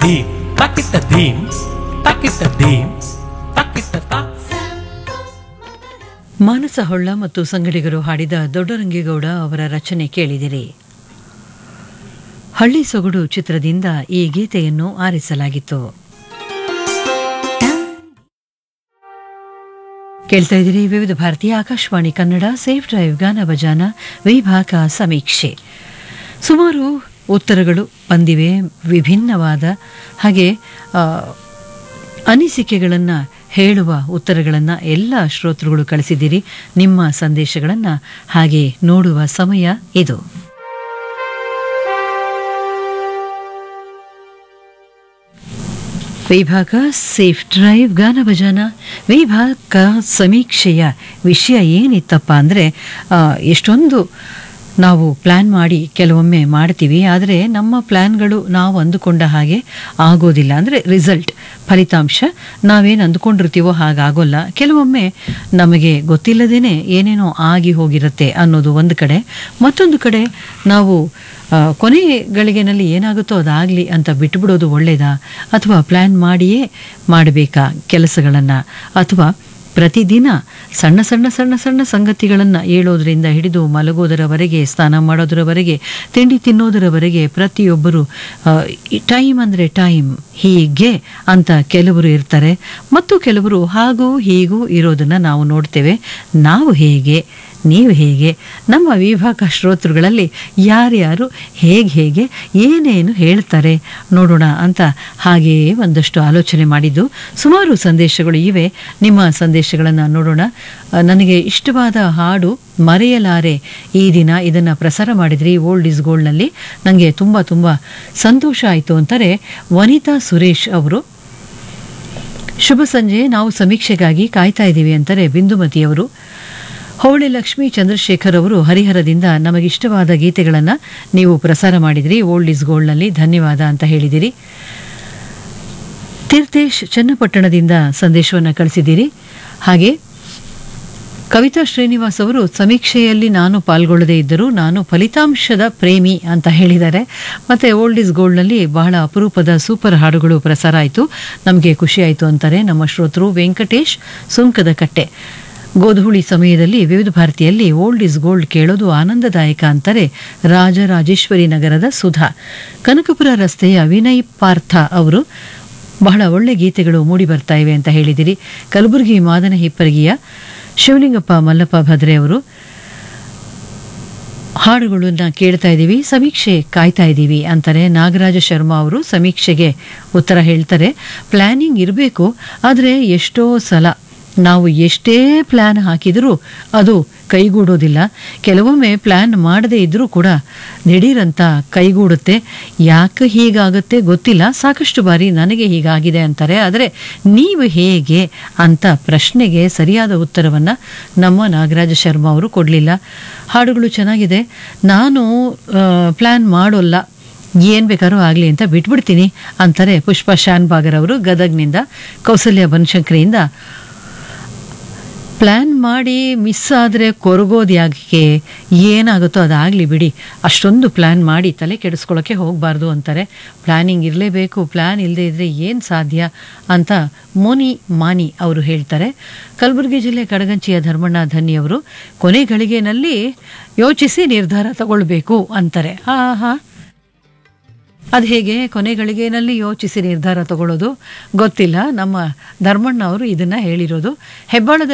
ಧೀಮ್ ತಕ್ಕಿಟ್ಟ ಧೀಮ್ ತಕ್ಕಿಟ್ಟ ಧೀಮ್ ತಕ್ಕಿಟ್ಟ ತಾ ಮಾನಸ ಹೊಳ್ಳ ಮತ್ತು ಸಂಗಡಿಗರು ಹಾಡಿದ ದೊಡ್ಡರಂಗೇಗೌಡ ಅವರ ರಚನೆ ಕೇಳಿದಿರಿ ಹಳ್ಳಿ ಸೊಗಡು ಚಿತ್ರದಿಂದ ಈ ಗೀತೆಯನ್ನು ಆರಿಸಲಾಗಿತ್ತು ಕೇಳ್ತಾ ಇದ್ದೀರಿ ವಿವಿಧ ಭಾರತೀಯ ಆಕಾಶವಾಣಿ ಕನ್ನಡ ಸೇಫ್ ಡ್ರೈವ್ ಗಾನ ಭಜಾನ ವಿಭಾಗ ಸಮೀಕ್ಷೆ ಸುಮಾರು ಉತ್ತರಗಳು ಬಂದಿವೆ ವಿಭಿನ್ನವಾದ ಹಾಗೆ ಆ, ಅನಿಸಿಕೆಗಳನ್ನು ಹೇಳುವ ಉತ್ತರಗಳನ್ನು ಎಲ್ಲ ಶ್ರೋತೃಗಳು ಕಳಿಸಿದ್ದೀರಿ ನಿಮ್ಮ ಸಂದೇಶಗಳನ್ನು ಹಾಗೆ ನೋಡುವ ಸಮಯ ಇದು ವಿಭಾಗ ಸೇಫ್ ಡ್ರೈವ್ ಗಾನ ಭಜನ ವಿಭಾಗ ಸಮೀಕ್ಷೆಯ ವಿಷಯ ಏನಿತ್ತಪ್ಪ ಅಂದರೆ ಎಷ್ಟೊಂದು ನಾವು ಪ್ಲ್ಯಾನ್ ಮಾಡಿ ಕೆಲವೊಮ್ಮೆ ಮಾಡ್ತೀವಿ ಆದರೆ ನಮ್ಮ ಪ್ಲ್ಯಾನ್ಗಳು ನಾವು ಅಂದುಕೊಂಡ ಹಾಗೆ ಆಗೋದಿಲ್ಲ ಅಂದರೆ ರಿಸಲ್ಟ್ ಫಲಿತಾಂಶ ನಾವೇನು ಅಂದುಕೊಂಡಿರ್ತೀವೋ ಹಾಗಾಗೋಲ್ಲ ಕೆಲವೊಮ್ಮೆ ನಮಗೆ ಗೊತ್ತಿಲ್ಲದೇನೆ ಏನೇನೋ ಆಗಿ ಹೋಗಿರುತ್ತೆ ಅನ್ನೋದು ಒಂದು ಕಡೆ ಮತ್ತೊಂದು ಕಡೆ ನಾವು ಆ, ಕೊನೆ ಗಳಿಗೆನಲ್ಲಿ ಏನಾಗುತ್ತೋ ಅದಾಗಲಿ ಅಂತ ಬಿಟ್ಬಿಡೋದು ಒಳ್ಳೆಯದಾ ಅಥವಾ ಪ್ಲ್ಯಾನ್ ಮಾಡಿಯೇ ಮಾಡಬೇಕಾ ಕೆಲಸಗಳನ್ನು ಅಥವಾ ಪ್ರತಿದಿನ ಸಣ್ಣ ಸಣ್ಣ ಸಣ್ಣ ಸಣ್ಣ ಸಂಗತಿಗಳನ್ನು ಏಳೋದ್ರಿಂದ ಹಿಡಿದು ಮಲಗೋದರವರೆಗೆ ಸ್ನಾನ ಮಾಡೋದರವರೆಗೆ ತಿಂಡಿ ತಿನ್ನೋದರವರೆಗೆ ಪ್ರತಿಯೊಬ್ಬರು ಟೈಮ್ ಅಂದರೆ ಟೈಮ್ ಹೀಗೆ ಅಂತ ಕೆಲವರು ಇರ್ತಾರೆ ಮತ್ತು ಕೆಲವರು ಹಾಗೂ ಹೀಗೂ ಇರೋದನ್ನು ನಾವು ನೋಡ್ತೇವೆ ನಾವು ಹೇಗೆ ನೀವು ಹೇಗೆ ನಮ್ಮ ವಿಭಾಗ ಶ್ರೋತೃಗಳಲ್ಲಿ ಯಾರ್ಯಾರು ಹೇಗೆ ಹೇಗೆ ಏನೇನು ಹೇಳ್ತಾರೆ ನೋಡೋಣ ಅಂತ ಹಾಗೆಯೇ ಒಂದಷ್ಟು ಆಲೋಚನೆ ಮಾಡಿದ್ದು ಸುಮಾರು ಸಂದೇಶಗಳು ಇವೆ ನಿಮ್ಮ ಸಂದೇಶಗಳನ್ನು ನೋಡೋಣ ಆ, ನನಗೆ ಇಷ್ಟವಾದ ಹಾಡು ಮರೆಯಲಾರೆ ಈ ದಿನ ಇದನ್ನು ಪ್ರಸಾರ ಮಾಡಿದ್ರಿ ಓಲ್ಡ್ ಇಸ್ ಗೋಲ್ಡ್ನಲ್ಲಿ ನನಗೆ ತುಂಬ ತುಂಬ ಸಂತೋಷ ಆಯಿತು ಅಂತಾರೆ ವನಿತಾ ಸುರೇಶ್ ಅವರು ಶುಭ ಸಂಜೆ ನಾವು ಸಮೀಕ್ಷೆಗಾಗಿ ಕಾಯ್ತಾ ಇದ್ದೀವಿ ಅಂತಾರೆ ಬಿಂದುಮತಿಯವರು ಹೋಳಿ ಲಕ್ಷ್ಮೀ ಚಂದ್ರಶೇಖರ್ ಅವರು ಹರಿಹರದಿಂದ ನಮಗಿಷ್ಟವಾದ ಗೀತೆಗಳನ್ನು ನೀವು ಪ್ರಸಾರ ಮಾಡಿದಿರಿ ಓಲ್ಡ್ ಇಸ್ ಗೋಲ್ಡ್ನಲ್ಲಿ ಧನ್ಯವಾದ ಅಂತ ಹೇಳಿದಿರಿ ತೀರ್ಥೇಶ್ ಚನ್ನಪಟ್ಟಣದಿಂದ ಸಂದೇಶವನ್ನು ಕಳಿಸಿದ್ದೀರಿ ಹಾಗೆ ಕವಿತಾ ಶ್ರೀನಿವಾಸ್ ಅವರು ಸಮೀಕ್ಷೆಯಲ್ಲಿ ನಾನು ಪಾಲ್ಗೊಳ್ಳದೇ ಇದ್ದರೂ ನಾನು ಫಲಿತಾಂಶದ ಪ್ರೇಮಿ ಅಂತ ಹೇಳಿದ್ದಾರೆ ಮತ್ತು ಓಲ್ಡ್ ಇಸ್ ಗೋಲ್ಡ್ನಲ್ಲಿ ಬಹಳ ಅಪರೂಪದ ಸೂಪರ್ ಹಾಡುಗಳು ಪ್ರಸಾರ ಆಯಿತು ನಮಗೆ ಖುಷಿ ಆಯಿತು ಅಂತಾರೆ ನಮ್ಮ ಶ್ರೋತೃ ವೆಂಕಟೇಶ್ ಸುಂಕದ ಕಟ್ಟೆ ಗೋಧೂಳಿ ಸಮಯದಲ್ಲಿ ವಿವಿಧ ಭಾರತಿಯಲ್ಲಿ ಓಲ್ಡ್ ಇಸ್ ಗೋಲ್ಡ್ ಕೇಳೋದು ಆನಂದದಾಯಕ ಅಂತಾರೆ ರಾಜರಾಜೇಶ್ವರಿ ನಗರದ ಸುಧಾ ಕನಕಪುರ ರಸ್ತೆಯ ವಿನಯ್ ಪಾರ್ಥ ಅವರು ಬಹಳ ಒಳ್ಳೆ ಗೀತೆಗಳು ಮೂಡಿ ಬರ್ತಾ ಇವೆ ಅಂತ ಹೇಳಿದಿರಿ ಕಲಬುರಗಿ ಮಾದನ ಹಿಪ್ಪರಗಿಯ ಶಿವಲಿಂಗಪ್ಪ ಮಲ್ಲಪ್ಪ ಭದ್ರೆ ಅವರು ಹಾಡುಗಳನ್ನ ಕೇಳ್ತಾ ಇದ್ದೀವಿ ಸಮೀಕ್ಷೆ ಕಾಯ್ತಾ ಇದ್ದೀವಿ ಅಂತಾರೆ ನಾಗರಾಜ ಶರ್ಮಾ ಅವರು ಸಮೀಕ್ಷೆಗೆ ಉತ್ತರ ಹೇಳ್ತಾರೆ ಪ್ಲ್ಯಾನಿಂಗ್ ಇರಬೇಕು ಆದರೆ ಎಷ್ಟೋ ಸಲ ನಾವು ಎಷ್ಟೇ ಪ್ಲ್ಯಾನ್ ಹಾಕಿದರೂ ಅದು ಕೈಗೂಡೋದಿಲ್ಲ ಕೆಲವೊಮ್ಮೆ ಪ್ಲ್ಯಾನ್ ಮಾಡದೇ ಇದ್ದರೂ ಕೂಡ ದಿಢೀರಂತ ಕೈಗೂಡುತ್ತೆ ಯಾಕೆ ಹೀಗಾಗುತ್ತೆ ಗೊತ್ತಿಲ್ಲ ಸಾಕಷ್ಟು ಬಾರಿ ನನಗೆ ಹೀಗಾಗಿದೆ ಅಂತಾರೆ ಆದರೆ ನೀವು ಹೇಗೆ ಅಂತ ಪ್ರಶ್ನೆಗೆ ಸರಿಯಾದ ಉತ್ತರವನ್ನು ನಮ್ಮ ನಾಗರಾಜ ಶರ್ಮಾ ಅವರು ಕೊಡಲಿಲ್ಲ ಹಾಡುಗಳು ಚೆನ್ನಾಗಿದೆ ನಾನು ಪ್ಲ್ಯಾನ್ ಮಾಡೋಲ್ಲ ಏನು ಬೇಕಾದ್ರೂ ಆಗಲಿ ಅಂತ ಬಿಟ್ಬಿಡ್ತೀನಿ ಅಂತಾರೆ ಪುಷ್ಪ ಶಾನ್ಭಾಗರ್ ಅವರು ಗದಗ್ನಿಂದ ಕೌಸಲ್ಯ ಬನಶಂಕರಿಯಿಂದ ಪ್ಲ್ಯಾನ್ ಮಾಡಿ ಮಿಸ್ ಆದರೆ ಕೊರಗೋದು ಯಾಕೆ ಏನಾಗುತ್ತೋ ಅದಾಗಲಿ ಬಿಡಿ ಅಷ್ಟೊಂದು ಪ್ಲ್ಯಾನ್ ಮಾಡಿ ತಲೆ ಕೆಡಿಸ್ಕೊಳ್ಳೋಕ್ಕೆ ಹೋಗಬಾರ್ದು ಅಂತಾರೆ ಪ್ಲ್ಯಾನಿಂಗ್ ಇರಲೇಬೇಕು ಪ್ಲ್ಯಾನ್ ಇಲ್ಲದೆ ಇದ್ದರೆ ಏನು ಸಾಧ್ಯ ಅಂತ ಮೋನಿ ಮಾನಿ ಅವರು ಹೇಳ್ತಾರೆ ಕಲಬುರಗಿ ಜಿಲ್ಲೆ ಕಡಗಂಚಿಯ ಧರ್ಮಣ್ಣ ಧನ್ನಿ ಅವರು ಕೊನೆ ಗಳಿಗೆನಲ್ಲಿ ಯೋಚಿಸಿ ನಿರ್ಧಾರ ತಗೊಳ್ಬೇಕು ಅಂತಾರೆ ಹಾ ಹಾ ಅದು ಹೇಗೆ ಕೊನೆಗಳಿಗೆನಲ್ಲಿ ಯೋಚಿಸಿ ನಿರ್ಧಾರ ತಗೊಳ್ಳೋದು ಗೊತ್ತಿಲ್ಲ ನಮ್ಮ ಧರ್ಮಣ್ಣ ಅವರು ಇದನ್ನು ಹೇಳಿರೋದು ಹೆಬ್ಬಾಳದ